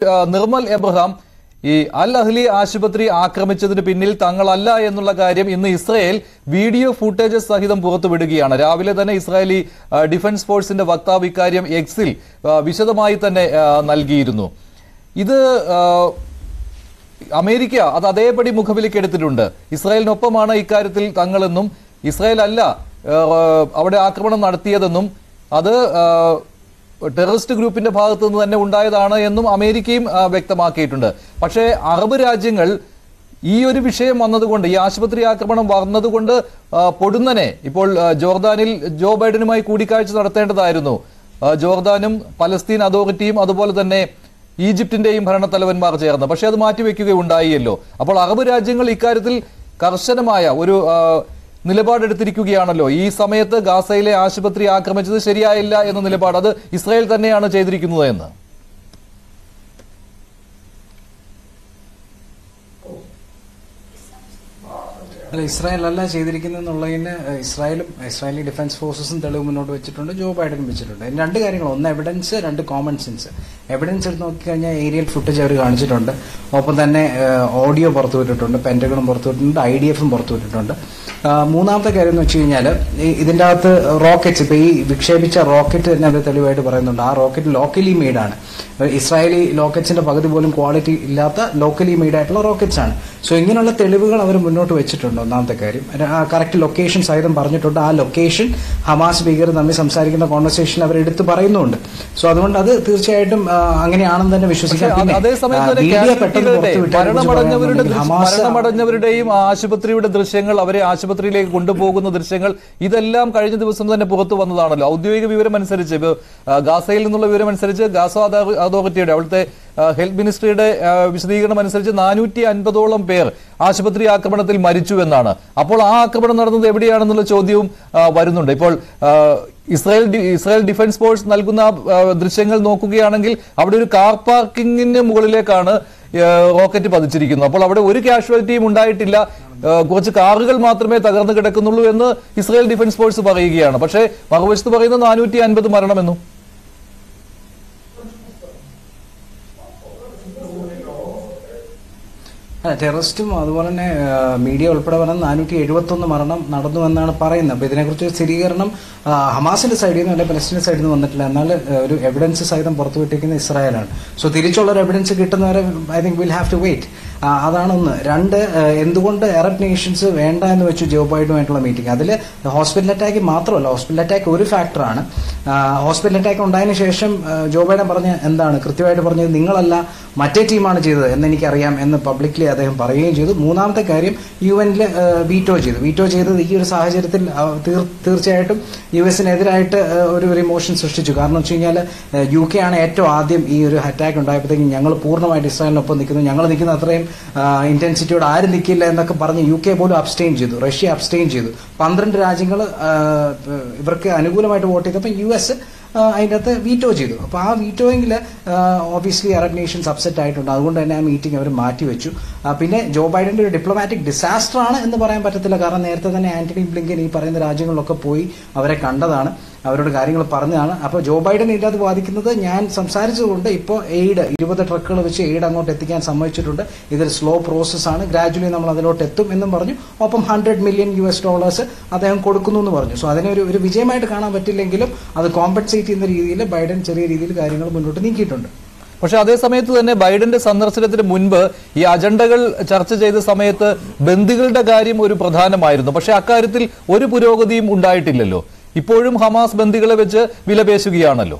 ആ, നിർമ്മൽ എബ്രഹാം ഈ അൽ അഹ്ലി ആശുപത്രി ആക്രമിച്ചതിന് പിന്നിൽ തങ്ങളല്ല എന്നുള്ള കാര്യം ഇന്ന് ഇസ്രയേൽ വീഡിയോ ഫുട്ടേജസ് സഹിതം പുറത്തുവിടുകയാണ് രാവിലെ തന്നെ ഇസ്രായേലി ആ, ഡിഫൻസ് ഫോഴ്സിന്റെ വക്താവ് ഇക്കാര്യം എക്സിൽ ആ, വിശദമായി തന്നെ ആ, നൽകിയിരുന്നു ഇത് ആ, അമേരിക്ക അത് അതേപടി മുഖവിലേക്ക് എടുത്തിട്ടുണ്ട് ഇസ്രായേലിനൊപ്പമാണ് ഇക്കാര്യത്തിൽ തങ്ങളെന്നും ഇസ്രായേൽ അല്ല ഏഹ്, അവിടെ ആക്രമണം നടത്തിയതെന്നും അത് ഏഹ്, ടെററിസ്റ്റ് ഗ്രൂപ്പിന്റെ ഭാഗത്തു നിന്ന് തന്നെ ഉണ്ടായതാണ് എന്നും അമേരിക്കയും ആ, വ്യക്തമാക്കിയിട്ടുണ്ട് പക്ഷേ അറബ് രാജ്യങ്ങൾ ഈ ഒരു വിഷയം വന്നതുകൊണ്ട് ഈ ആശുപത്രി ആക്രമണം വന്നതുകൊണ്ട് ആ, പൊടുന്നനെ ഇപ്പോൾ ആ, ജോർദാനിൽ ജോ ബൈഡനുമായി കൂടിക്കാഴ്ച നടത്തേണ്ടതായിരുന്നു ആ, ജോർദാനും പലസ്തീൻ അതോറിറ്റിയും അതുപോലെ തന്നെ ഈജിപ്തിന്റെയും ഭരണത്തലവന്മാർ ചേർന്ന് പക്ഷേ അത് മാറ്റിവെക്കുകയുണ്ടായിയല്ലോ അപ്പോൾ അറബ് രാജ്യങ്ങൾ ഇക്കാര്യത്തിൽ കർശനമായ ഒരു ആ, നിലപാടെടുത്തിരിക്കുകയാണല്ലോ ഈ സമയത്ത് ഗാസയിലെ ആശുപത്രി ആക്രമിച്ചത് ശരിയായില്ല എന്ന നിലപാട് അത് ഇസ്രായേൽ തന്നെയാണ് ചെയ്തിരിക്കുന്നത് എന്ന് അല്ല ഇസ്രായേൽ അല്ല ചെയ്തിരിക്കുന്നതെന്നുള്ളതിന് ഇസ്രായേലും ഇസ്രായേലി ഡിഫൻസ് ഫോഴ്സസും തെളിവ് മുന്നോട്ട് വെച്ചിട്ടുണ്ട് ജോ ബൈഡനും വെച്ചിട്ടുണ്ട് അതിന് രണ്ട് കാര്യങ്ങൾ ഒന്ന് എവിഡൻസ് രണ്ട് കോമൺ സെൻസ് എവിഡൻസ് എടുത്ത് നോക്കിക്കഴിഞ്ഞാൽ ഏരിയൽ ഫുട്ടേജ് അവർ കാണിച്ചിട്ടുണ്ട് ഒപ്പം തന്നെ ഓഡിയോ പുറത്തുവിട്ടിട്ടുണ്ട് പെൻറ്റകളും പുറത്തുവിട്ടിട്ടുണ്ട് ഐ ഡി എഫും പുറത്തുവിട്ടിട്ടുണ്ട് ആ, മൂന്നാമത്തെ കാര്യം എന്ന് വെച്ച് കഴിഞ്ഞാൽ ഇതിൻ്റെ അകത്ത് റോക്കറ്റ്സ് ഇപ്പോൾ ഈ വിക്ഷേപിച്ച റോക്കറ്റ് തന്നെ അവർ തെളിവായിട്ട് പറയുന്നുണ്ട് ആ റോക്കറ്റ് ലോക്കലി മെയ്ഡാണ് ഇസ്രായേലി ലോക്കറ്റ്സിന്റെ പകുതി പോലും ക്വാളിറ്റി ഇല്ലാത്ത ലോക്കലി മെയ്ഡ് ആയിട്ടുള്ള റോക്കറ്റ്സ് ആണ് സോ ഇങ്ങനെയുള്ള തെളിവുകൾ അവർ മുന്നോട്ട് വെച്ചിട്ടുണ്ട് ഒന്നാമത്തെ കാര്യം കറക്റ്റ് ലൊക്കേഷൻ സഹിതം പറഞ്ഞിട്ടുണ്ട് ആ ലൊക്കേഷൻ ഹമാസ് ഭീകരർ തമ്മിൽ സംസാരിക്കുന്ന കോൺവെർസേഷൻ അവർ എടുത്തു പറയുന്നുണ്ട് സോ അതുകൊണ്ട് അത് തീർച്ചയായിട്ടും ആ, അങ്ങനെയാണെന്ന് തന്നെ വിശ്വസിക്കാം പക്ഷേ പിന്നെ, അതേ സമയത്ത് ആ, തന്നെ വീഡിയോ പെട്ടെന്ന് കാഷ്വലിറ്റികളുടെ പുറത്തുവിട്ടതിനെ കുറിച്ച് മരണമടഞ്ഞവരുടെ പറയുകയാണെന്നുണ്ടെങ്കിൽ ദൃശ്യ- ഹമാസ് മരണമടഞ്ഞവരുടെയും ആശുപത്രിയുടെ ദൃശ്യങ്ങൾ അവരെ ആശുപത്രിയിലേക്ക് കൊണ്ടുപോകുന്ന ദൃശ്യങ്ങൾ ഇതെല്ലാം കഴിഞ്ഞ ദിവസം തന്നെ പുറത്തു വന്നതാണല്ലോ ഔദ്യോഗിക വിവരം അനുസരിച്ച് ഇപ്പൊ, ആ, ഗാസയിൽ നിന്നുള്ള വിവരം അനുസരിച്ച് ഗാസ അതോ- അതോറിറ്റിയുടെ അവിടുത്തെ ആ, ഹെൽത്ത് മിനിസ്ട്രിയുടെ ആ, വിശദീകരണം അനുസരിച്ച് നാനൂറ്റി അൻപതോളം പേർ ആശുപത്രി ആക്രമണത്തിൽ മരിച്ചു എന്നാണ് അപ്പോൾ ആ ആക്രമണം നടന്നത് എവിടെയാണെന്നുള്ള ചോദ്യവും ആ, വരുന്നുണ്ട് ഇപ്പോൾ ആ, ഇസ്രായേൽ ഡി- ഇസ്രായേൽ ഡിഫൻസ് ഫോഴ്സ് നൽകുന്ന ആ, ദൃശ്യങ്ങൾ നോക്കുകയാണെങ്കിൽ അവിടെ ഒരു കാർ പാർക്കിങ്ങിന് മുകളിലേക്കാണ് ആ, റോക്കറ്റ് പതിച്ചിരിക്കുന്നത് അപ്പോൾ അവിടെ ഒരു കാഷ്വാലിറ്റിയും ഉണ്ടായിട്ടില്ല ആ, കുറച്ച് കാറുകൾ മാത്രമേ തകർന്നു കിടക്കുന്നുള്ളൂ എന്ന് ഇസ്രായേൽ ഡിഫൻസ് ഫോഴ്സ് പറയുകയാണ് പക്ഷേ മറുവശത്ത് പറയുന്നത് നാനൂറ്റി അൻപത് മരണമെന്നും ടെററിസ്റ്റും അതുപോലെ തന്നെ ആ, മീഡിയ ഉൾപ്പെടെ പറഞ്ഞ നാനൂറ്റി എഴുപത്തി ഒന്ന് മരണം നടന്നു എന്നാണ് പറയുന്നത് അപ്പൊ ഇതിനെക്കുറിച്ച് സ്ഥിരീകരണം ആ, ഹമാസിന്റെ സൈഡിൽ നിന്ന് അല്ലെങ്കിൽ പലസ്തീൻ സൈഡിൽ നിന്ന് വന്നിട്ടില്ല എന്നാൽ ആ, ഒരു എവിഡൻസ് സഹിതം പുറത്തുവിട്ടിരിക്കുന്ന ഇസ്രായേലാണ് സോ തിരിച്ചുള്ള ഒരു എവിഡൻസ് കിട്ടുന്നവരെ I think will have to wait അതാണ് ഒന്ന് രണ്ട് ആ, എന്തുകൊണ്ട് അറബ് നേഷൻസ് വേണ്ട എന്ന് വെച്ചു ജോ ബൈഡനുമായിട്ടുള്ള മീറ്റിംഗ് അതിൽ ഹോസ്പിറ്റൽ അറ്റാക്ക് മാത്രമല്ല ഹോസ്പിറ്റൽ അറ്റാക്ക് ഒരു ഫാക്ടറാണ് ഹോസ്പിറ്റൽ അറ്റാക്ക് ഉണ്ടായതിനു ശേഷം ആ, ജോ ബൈഡൻ പറഞ്ഞ എന്താണ് കൃത്യമായിട്ട് പറഞ്ഞത് നിങ്ങളല്ല മറ്റേ ടീമാണ് ചെയ്തത് എന്ന് എനിക്കറിയാം എന്ന് പബ്ലിക്ലി അദ്ദേഹം പറയുകയും ചെയ്തു മൂന്നാമത്തെ കാര്യം യു എനിൽ വീറ്റോ ചെയ്തു വീറ്റോ ചെയ്തത് ഈ ഒരു സാഹചര്യത്തിൽ ആ, തീർ- തീർച്ചയായിട്ടും യു എസിനെതിരായിട്ട് ആ, ഒരു ഒരു ഇമോഷൻ സൃഷ്ടിച്ചു കാരണം വെച്ച് കഴിഞ്ഞാൽ യു കെ ആണ് ഏറ്റവും ആദ്യം ഈ ഒരു അറ്റാക്ക് ഉണ്ടായപ്പോഴത്തേക്കും ഞങ്ങൾ പൂർണ്ണമായിട്ട് ഇസ്രായേലിനൊപ്പം നിൽക്കുന്നു ഞങ്ങൾ നിൽക്കുന്ന അത്രയും ഇന്റൻസിറ്റിയോട് ആരും നിൽക്കില്ല എന്നൊക്കെ പറഞ്ഞ് യു കെ പോലും അബ്സ്റ്റെയിൻ ചെയ്തു റഷ്യ അബ്സ്റ്റെയിൻ ചെയ്തു പന്ത്രണ്ട് രാജ്യങ്ങൾ ഇവർക്ക് അനുകൂലമായിട്ട് വോട്ട് ചെയ്തപ്പോൾ യു എസ് അതിൻ്റെ അകത്ത് വീറ്റോ ചെയ്തു അപ്പോൾ ആ വീറ്റോയെങ്കിൽ ഓബിയസ്ലി അറബ് നേഷൻസ് അപ്സെറ്റ് ആയിട്ടുണ്ട് അതുകൊണ്ട് തന്നെ ആ മീറ്റിംഗ് അവർ മാറ്റിവെച്ചു ആ, പിന്നെ ജോ ബൈഡന്റെ ഒരു ഡിപ്ലോമാറ്റിക് ഡിസാസ്റ്റർ ആണ് എന്ന് പറയാൻ പറ്റത്തില്ല കാരണം നേരത്തെ തന്നെ ആന്റണി ബ്ലിങ്കൻ ഈ പറയുന്ന രാജ്യങ്ങളിലൊക്കെ പോയി അവരെ കണ്ടതാണ് അവരോട് കാര്യങ്ങൾ പറഞ്ഞതാണ് അപ്പോൾ ജോ ബൈഡൻ ഇതിൻ്റെ അത് വാദിക്കുന്നത് ഞാൻ സംസാരിച്ചതുകൊണ്ട് ഇപ്പോൾ എയ്ഡ് ഇരുപത് ട്രക്കുകൾ വെച്ച് എയ്ഡ് അങ്ങോട്ട് എത്തിക്കാൻ സമ്മതിച്ചിട്ടുണ്ട് ഇതൊരു സ്ലോ പ്രോസസ് ആണ് ഗ്രാജുവലി നമ്മൾ അതിലോട്ട് എത്തും എന്നും പറഞ്ഞു ഒപ്പം hundred million U S dollars അദ്ദേഹം കൊടുക്കുന്നു എന്ന് പറഞ്ഞു സോ അതിനെ ഒരു ഒരു വിജയമായിട്ട് കാണാൻ പറ്റില്ലെങ്കിലും അത് കോമ്പൻസേറ്റ് ചെയ്യുന്ന രീതിയിൽ ബൈഡൻ ചെറിയ രീതിയിൽ കാര്യങ്ങൾ മുന്നോട്ട് നീക്കിയിട്ടുണ്ട് പക്ഷെ അതേ സമയത്ത് തന്നെ ബൈഡന്റെ സന്ദർശനത്തിന് മുൻപ് ഈ അജണ്ടകൾ ചർച്ച ചെയ്ത സമയത്ത് ബന്ദികളുടെ കാര്യം ഒരു പ്രധാനമായിരുന്നു പക്ഷെ അക്കാര്യത്തിൽ ഒരു പുരോഗതിയും ഉണ്ടായിട്ടില്ലല്ലോ ഇപ്പോഴും ഹമാസ് ബന്ദികളെ വെച്ച് വിലപേശുകയാണല്ലോ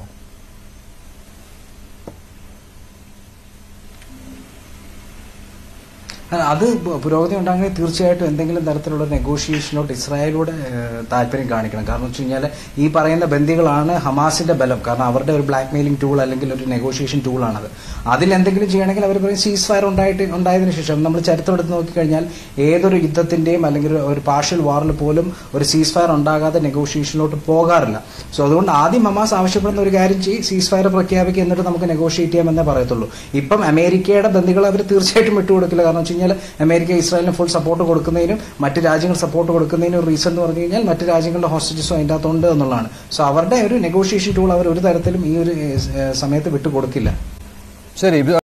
അല്ല, അത് പു- പുരോഗതി ഉണ്ടാകണമെങ്കിൽ തീർച്ചയായിട്ടും എന്തെങ്കിലും തരത്തിലുള്ള നെഗോഷിയേഷനോട്ട് ഇസ്രായേലോട് ഏഹ്, താല്പര്യം കാണിക്കണം കാരണം വെച്ച് കഴിഞ്ഞാൽ ഈ പറയുന്ന ബന്ദികളാണ് ഹമാസിന്റെ ബലം കാരണം അവരുടെ ഒരു ബ്ലാക്ക് മെയിലിംഗ് ടൂൾ അല്ലെങ്കിൽ ഒരു നെഗോഷിയേഷൻ ടൂളാണത് അതിൽ എന്തെങ്കിലും ചെയ്യണമെങ്കിൽ അവർ പറയും സീസ് ഫയർ ഉണ്ടായിട്ട് ഉണ്ടായതിനു ശേഷം നമ്മൾ ചരിത്രം എടുത്ത് നോക്കിക്കഴിഞ്ഞാൽ ഏതൊരു യുദ്ധത്തിന്റെയും അല്ലെങ്കിൽ ഒരു- ഒരു പാർഷ്യൽ വാറിൽ പോലും ഒരു സീസ് ഫയർ ഉണ്ടാകാതെ നെഗോഷിയേഷനിലോട്ട് പോകാറില്ല സോ അതുകൊണ്ട് ആദ്യം ഹമാസ് ആവശ്യപ്പെടുന്ന ഒരു കാര്യം ചെയ്യും സീസ് ഫയർ പ്രഖ്യാപിക്കുക എന്നിട്ട് നമുക്ക് നെഗോഷിയേറ്റ് ചെയ്യാമെന്നേ പറയത്തുള്ളൂ ഇപ്പം അമേരിക്കയുടെ ബന്ദികളെ അവർ തീർച്ചയായിട്ടും വിട്ടുകൊടുക്കില്ല കാരണം വെച്ച് കഴിഞ്ഞാൽ അമേരിക്ക ഇസ്രായേലിന് ഫുൾ സപ്പോർട്ട് കൊടുക്കുന്നതിനും മറ്റ് രാജ്യങ്ങൾ സപ്പോർട്ട് കൊടുക്കുന്നതിനും ഒരു റീസൺ എന്ന് പറഞ്ഞു കഴിഞ്ഞാൽ മറ്റ് രാജ്യങ്ങളുടെ ഹോസ്റ്റേജസും അതിൻ്റെ അകത്തുണ്ട് എന്നുള്ളതാണ് സോ അവരുടെ ഒരു നെഗോഷിയേഷൻ ടൂൾ അവർ ഒരു തരത്തിലും ഈ ഒരു ഏഹ്, സമയത്ത് വിട്ടുകൊടുക്കില്ല ശരി